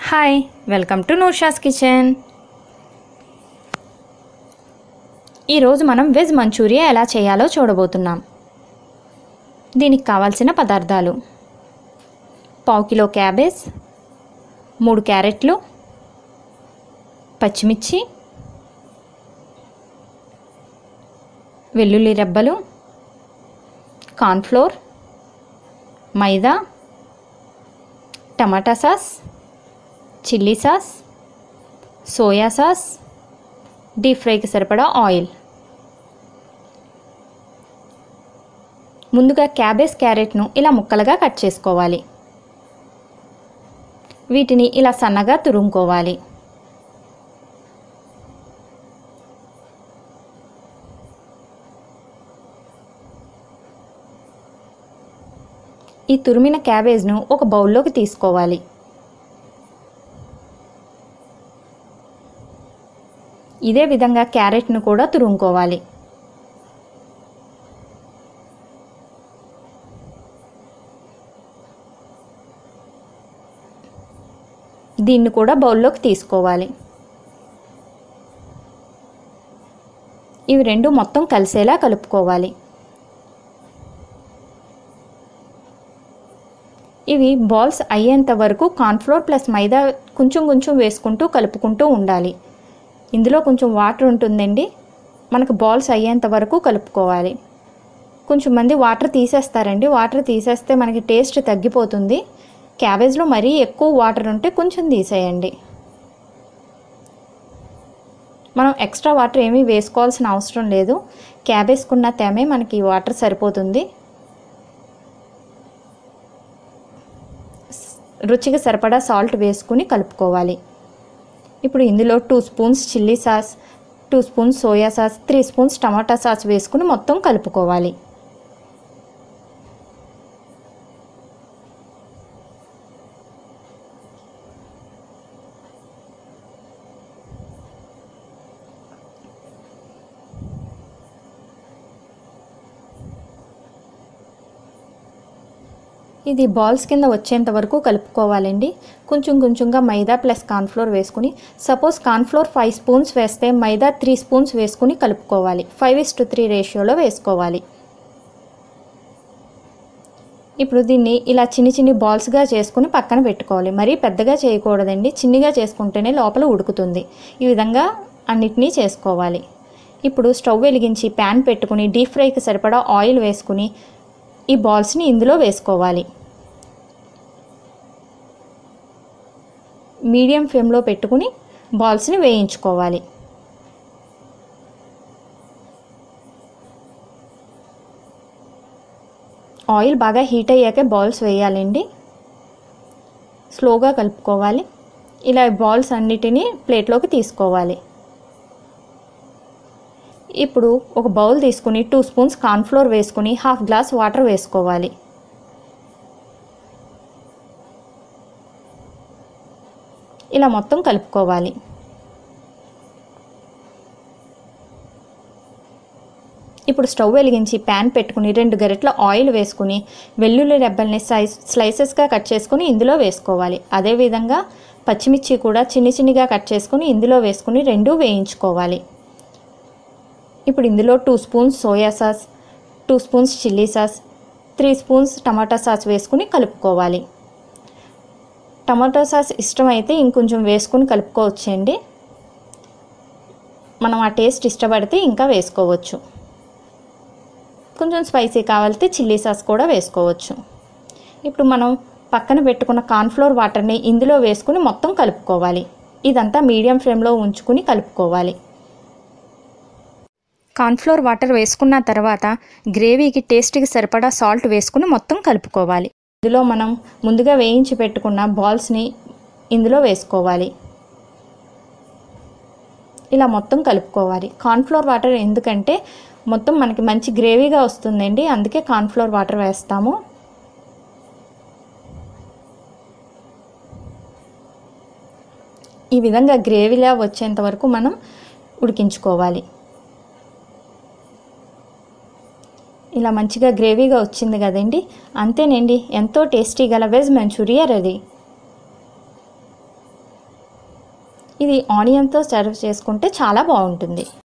hi welcome to Nusha's kitchen ఈరోజు మనం veg Manchuria ఎలా చేయాలో చూడబోతున్నాం దీనికి కావాల్సిన పదార్థాలు పావు కిలో క్యాబేజ్ మూడు క్యారెట్లు పచ్చిమిర్చి వెల్లుల్లి రెబ్బలు కార్న్ఫ్లోర్ మైదా tomato sauce chilli sauce soya sauce deep ఫ్రైకి సరిపడా ఆయిల్ ముందుగా క్యాబేజ్ క్యారెట్ను ఇలా ముక్కలుగా కట్ చేసుకోవాలి వీటిని ఇలా సన్నగా తురుముకోవాలి ఈ తురిమిన క్యాబేజ్ను ఒక బౌల్లోకి తీసుకోవాలి ఇదే విధంగా క్యారెట్ను కూడా తురుముకోవాలి దీన్ని కూడా బౌల్లోకి తీసుకోవాలి ఇవి రెండు మొత్తం కలిసేలా కలుపుకోవాలి ఇవి బాల్స్ అయ్యేంత వరకు కార్న్ఫ్లోర్ ప్లస్ మైదా కొంచెం కొంచెం వేసుకుంటూ కలుపుకుంటూ ఉండాలి ఇందులో కొంచెం వాటర్ ఉంటుందండి మనకు బాల్స్ అయ్యేంత వరకు కలుపుకోవాలి కొంచెం మంది వాటర్ తీసేస్తారండి వాటర్ తీసేస్తే మనకి టేస్ట్ తగ్గిపోతుంది క్యాబేజ్లో మరీ ఎక్కువ వాటర్ ఉంటే కొంచెం తీసేయండి మనం ఎక్స్ట్రా వాటర్ ఏమీ వేసుకోవాల్సిన అవసరం లేదు క్యాబేజ్కున్న తేమే మనకి వాటర్ సరిపోతుంది రుచికి సరిపడా సాల్ట్ వేసుకుని కలుపుకోవాలి ఇప్పుడు ఇందులో two spoons chilli sauce two spoons soya sauce three spoons tomato sauce వేసుకుని మొత్తం కలుపుకోవాలి ఇది బాల్స్ కింద వచ్చేంత వరకు కలుపుకోవాలండి కొంచెం కొంచెంగా మైదా ప్లస్ కార్న్ఫ్లోర్ వేసుకుని సపోజ్ కార్న్ఫ్లోర్ ఫైవ్ స్పూన్స్ వేస్తే మైదా త్రీ స్పూన్స్ వేసుకుని కలుపుకోవాలి ఫైవ్ ఇస్ టు త్రీ రేషియోలో వేసుకోవాలి ఇప్పుడు దీన్ని ఇలా చిన్ని చిన్ని బాల్స్గా చేసుకుని పక్కన పెట్టుకోవాలి మరీ పెద్దగా చేయకూడదండి చిన్నగా చేసుకుంటేనే లోపల ఉడుకుతుంది ఈ విధంగా అన్నిటినీ చేసుకోవాలి ఇప్పుడు స్టవ్ వెలిగించి ప్యాన్ పెట్టుకుని డీప్ ఫ్రైకి సరిపడా ఆయిల్ వేసుకుని ఈ బాల్స్ని ఇందులో వేసుకోవాలి మీడియం ఫ్లేమ్లో పెట్టుకుని బాల్స్ని వేయించుకోవాలి ఆయిల్ బాగా హీట్ అయ్యాకే బాల్స్ వేయాలండి స్లోగా కలుపుకోవాలి ఇలా బాల్స్ అన్నిటినీ ప్లేట్లోకి తీసుకోవాలి ఇప్పుడు ఒక బౌల్ తీసుకుని టూ స్పూన్స్ కార్న్ఫ్లోర్ వేసుకుని హాఫ్ గ్లాస్ వాటర్ వేసుకోవాలి ఇలా మొత్తం కలుపుకోవాలి ఇప్పుడు స్టవ్ వెలిగించి ప్యాన్ పెట్టుకుని రెండు గరిటల ఆయిల్ వేసుకుని వెల్లుల్లి రెబ్బల్ని సైజ్ స్లైసెస్గా కట్ చేసుకుని ఇందులో వేసుకోవాలి అదేవిధంగా పచ్చిమిర్చి కూడా చిన్ని చిన్నిగా కట్ చేసుకుని ఇందులో వేసుకుని రెండు వేయించుకోవాలి ఇప్పుడు ఇందులో two spoons soya sauce two spoons chilli sauce three spoons tomato sauce వేసుకుని కలుపుకోవాలి టమాటా సాస్ ఇష్టమైతే ఇంకొంచెం వేసుకుని కలుపుకోవచ్చండి మనం ఆ టేస్ట్ ఇష్టపడితే ఇంకా వేసుకోవచ్చు కొంచెం స్పైసీ కావాలితే చిల్లీ సాస్ కూడా వేసుకోవచ్చు ఇప్పుడు మనం పక్కన పెట్టుకున్న కార్న్ఫ్లోర్ వాటర్ని ఇందులో వేసుకుని మొత్తం కలుపుకోవాలి ఇదంతా మీడియం ఫ్లేమ్లో ఉంచుకుని కలుపుకోవాలి కార్న్ఫ్లోర్ వాటర్ వేసుకున్న తర్వాత గ్రేవీకి టేస్ట్కి సరిపడా సాల్ట్ వేసుకుని మొత్తం కలుపుకోవాలి ఇందులో మనం ముందుగా వేయించి పెట్టుకున్న బాల్స్ని ఇందులో వేసుకోవాలి ఇలా మొత్తం కలుపుకోవాలి కార్న్ఫ్లోర్ వాటర్ ఎందుకంటే మొత్తం మనకి మంచి గ్రేవీగా వస్తుందండి అందుకే కార్న్ఫ్లోర్ వాటర్ వేస్తాము ఈ విధంగా గ్రేవీలా వచ్చేంత వరకు మనం ఉడికించుకోవాలి ఇలా మంచిగా గ్రేవీగా వచ్చింది కదండి అంతేనండి ఎంతో టేస్టీ గల వెజ్ మంచూరియా రెడీ ఇది ఆనియన్తో సర్వ్ చేసుకుంటే చాలా బాగుంటుంది